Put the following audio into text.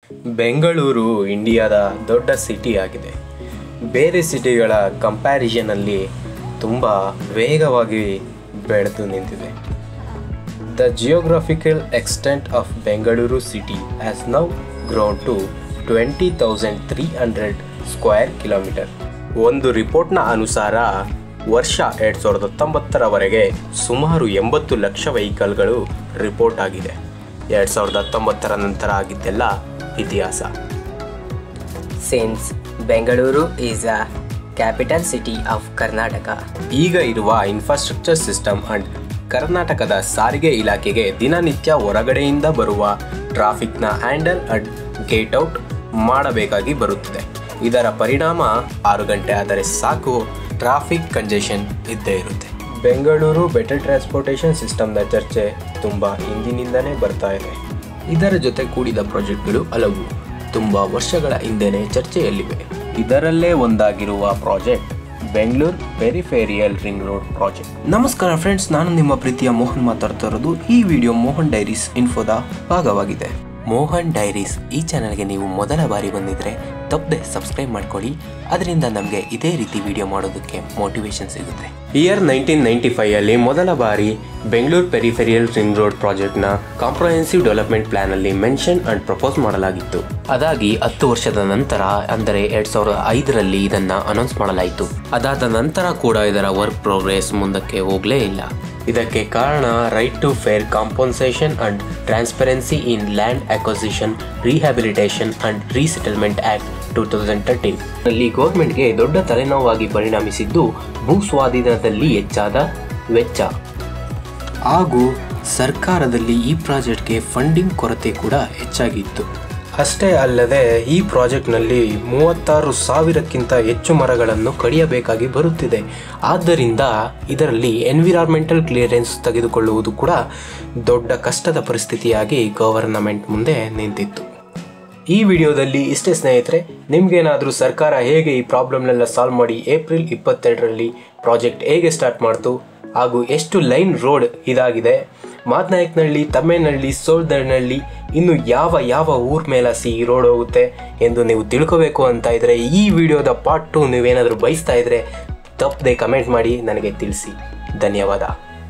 ಬೆಂಗಳೂರು ಇಂಡಿಯಾದ ದೊಡ್ಡ ಸಿಟಿ ಆಗಿದೆ ಬೇರೆ ಸಿಟಿಗಳ ಕಂಪ್ಯಾರಿಸನಲ್ಲಿ ತುಂಬ ವೇಗವಾಗಿ ಬೆಳೆದು ನಿಂತಿದೆ the geographical extent of Bengaluru city has now grown to twenty thousand three hundred square kilometre ಒಂದು ರಿಪೋರ್ಟ್ನ ಅನುಸಾರ ವರ್ಷ ಎರಡು ಸಾವಿರದ ಹತ್ತೊಂಬತ್ತರವರೆಗೆ ಸುಮಾರು ಎಂಬತ್ತು ಲಕ್ಷ ವೆಹಿಕಲ್ಗಳು ರಿಪೋರ್ಟ್ ಆಗಿದೆ ಎರಡು ಸಾವಿರದ ಹತ್ತೊಂಬತ್ತರ ನಂತರ ಆಗಿದ್ದೆಲ್ಲ ಇತಿಹಾಸ since Bengaluru is a capital city of Karnataka. ಈಗ ಇರುವ ಇನ್ಫ್ರಾಸ್ಟ್ರಕ್ಚರ್ ಸಿಸ್ಟಮ್ ಅಂಡ್ ಕರ್ನಾಟಕದ ಸಾರಿಗೆ ಇಲಾಖೆಗೆ ದಿನನಿತ್ಯ ಹೊರಗಡೆಯಿಂದ ಬರುವ ಟ್ರಾಫಿಕ್ನ ಹ್ಯಾಂಡಲ್ ಅಂಡ್ ಗೇಟ್ ಔಟ್ ಮಾಡಬೇಕಾಗಿ ಬರುತ್ತದೆ ಇದರ ಪರಿಣಾಮ ಆರು ಗಂಟೆ ಆದರೆ ಸಾಕು ಟ್ರಾಫಿಕ್ ಕಂಜೆಷನ್ ಇದ್ದೇ ಇರುತ್ತೆ ಬೆಂಗಳೂರು ಬೆಟರ್ ಟ್ರಾನ್ಸ್ಪೋರ್ಟೇಷನ್ ಸಿಸ್ಟಮ್ನ ಚರ್ಚೆ ತುಂಬ ಹಿಂದಿನಿಂದನೇ ಬರ್ತಾ ಇದೆ ಇದರ ಜೊತೆ ಕೂಡಿದ ಪ್ರಾಜೆಕ್ಟ್ಗಳು ಹಲವು ತುಂಬ ವರ್ಷಗಳ ಹಿಂದೆನೇ ಚರ್ಚೆಯಲ್ಲಿವೆ ಇದರಲ್ಲೇ ಒಂದಾಗಿರುವ project Bengaluru peripheral ring road project ನಮಸ್ಕಾರ ಫ್ರೆಂಡ್ಸ್ ನಾನು ನಿಮ್ಮ ಪ್ರೀತಿಯ ಮೋಹನ್ ಮಾತಾಡ್ತಾ ಇರೋದು ಈ ವಿಡಿಯೋ ಮೋಹನ್ ಡೈರೀಸ್ ಇನ್ಫೋದ ಭಾಗವಾಗಿದೆ ಮೋಹನ್ ಡೈರೀಸ್ ಈ ಚಾನಲ್ಗೆ ನೀವು ಮೊದಲ ಬಾರಿ ಬಂದಿದ್ರೆ ತಪ್ಪದೆ ಸಬ್ಸ್ಕ್ರೈಬ್ ಮಾಡ್ಕೊಳ್ಳಿ ಅದರಿಂದ ನಮಗೆ ಇದೇ ರೀತಿ ವಿಡಿಯೋ ಮಾಡೋದಕ್ಕೆ ಮೋಟಿವೇಶನ್ ಸಿಗುತ್ತೆ ಇಯರ್ ನೈನ್ಟೀನ್ ನೈಂಟಿ ಫೈವ್ ಅಲ್ಲಿ ಮೊದಲ ಬಾರಿ ಬೆಂಗಳೂರು ಪೆರಿಫೆರಿಯಲ್ ರಿಂಗ್ ರೋಡ್ ಪ್ರಾಜೆಕ್ಟ್ನ ಕಾಂಪ್ರಹೆನ್ಸಿವ್ ಡೆವಲಪ್ಮೆಂಟ್ ಪ್ಲಾನ್ ಅಲ್ಲಿ ಮೆನ್ಷನ್ ಅಂಡ್ ಪ್ರಪೋಸ್ ಮಾಡಲಾಗಿತ್ತು ಅದಾಗಿ ಹತ್ತು ವರ್ಷದ ನಂತರ ಅಂದರೆ ಎರಡ್ ಸಾವಿರದ ಐದರಲ್ಲಿ ಇದನ್ನ ಅನೌನ್ಸ್ ಮಾಡಲಾಯಿತು ಅದಾದ ನಂತರ ಕೂಡ ಇದರ ವರ್ಕ್ ಪ್ರೋಗ್ರೆಸ್ ಮುಂದಕ್ಕೆ ಹೋಗಲೇ ಇಲ್ಲ ಇದಕ್ಕೆ ಕಾರಣ right to fair compensation and transparency in land acquisition rehabilitation and resettlement act two thousand thirteen ಅಲ್ಲಿ ಗೌರ್ಮೆಂಟ್ಗೆ ದೊಡ್ಡ ತಲೆನೋವಾಗಿ ಪರಿಣಮಿಸಿದ್ದು ಭೂ ಸ್ವಾಧೀನದಲ್ಲಿ ಹೆಚ್ಚಾದ ವೆಚ್ಚ ಹಾಗೂ ಸರ್ಕಾರದಲ್ಲಿ ಈ ಪ್ರಾಜೆಕ್ಟ್ಗೆ ಫಂಡಿಂಗ್ ಕೊರತೆ ಕೂಡ ಹೆಚ್ಚಾಗಿತ್ತು ಅಷ್ಟೇ ಅಲ್ಲದೆ ಈ ಪ್ರಾಜೆಕ್ಟ್ನಲ್ಲಿ ಮೂವತ್ತಾರು ಸಾವಿರಕ್ಕಿಂತ ಹೆಚ್ಚು ಮರಗಳನ್ನು ಕಡಿಯಬೇಕಾಗಿ ಬರುತ್ತಿದೆ ಆದ್ದರಿಂದ ಇದರಲ್ಲಿ ಎನ್ವಿರಾನ್ಮೆಂಟಲ್ ಕ್ಲಿಯರೆನ್ಸ್ ತೆಗೆದುಕೊಳ್ಳುವುದು ಕೂಡ ದೊಡ್ಡ ಕಷ್ಟದ ಪರಿಸ್ಥಿತಿಯಾಗಿ ಗವರ್ನಮೆಂಟ್ ಮುಂದೆ ನಿಂತಿತ್ತು ಈ ವಿಡಿಯೋದಲ್ಲಿ ಇಷ್ಟೇ ಸ್ನೇಹಿತರೆ ನಿಮ್ಗೇನಾದರೂ ಸರ್ಕಾರ ಹೇಗೆ ಈ ಪ್ರಾಬ್ಲಮ್ನೆಲ್ಲ ಸಾಲ್ವ್ ಮಾಡಿ ಏಪ್ರಿಲ್ ಇಪ್ಪತ್ತೆರಡರಲ್ಲಿ ಪ್ರಾಜೆಕ್ಟ್ ಹೇಗೆ ಸ್ಟಾರ್ಟ್ ಮಾಡ್ತು ಹಾಗೂ ಎಷ್ಟು ಲೈನ್ ರೋಡ್ ಇದಾಗಿದೆ ಮಾದನಾಯಕನಹಳ್ಳಿ ತಮ್ಮೇನಹಳ್ಳಿ ಸೋಳ್ದನಹಳ್ಳಿ ಇನ್ನು ಯಾವ ಯಾವ ಊರ್ ಮೇಲಾಸಿ ಈ ರೋಡ್ ಹೋಗುತ್ತೆ ಎಂದು ನೀವು ತಿಳ್ಕೋಬೇಕು ಅಂತ ಇದ್ರೆ ಈ ವಿಡಿಯೋದ ಪಾರ್ಟ್ ಟು ನೀವೇನಾದರೂ ಬಯಸ್ತಾ ಇದ್ರೆ ತಪ್ಪದೆ ಕಮೆಂಟ್ ಮಾಡಿ ನನಗೆ ತಿಳಿಸಿ ಧನ್ಯವಾದ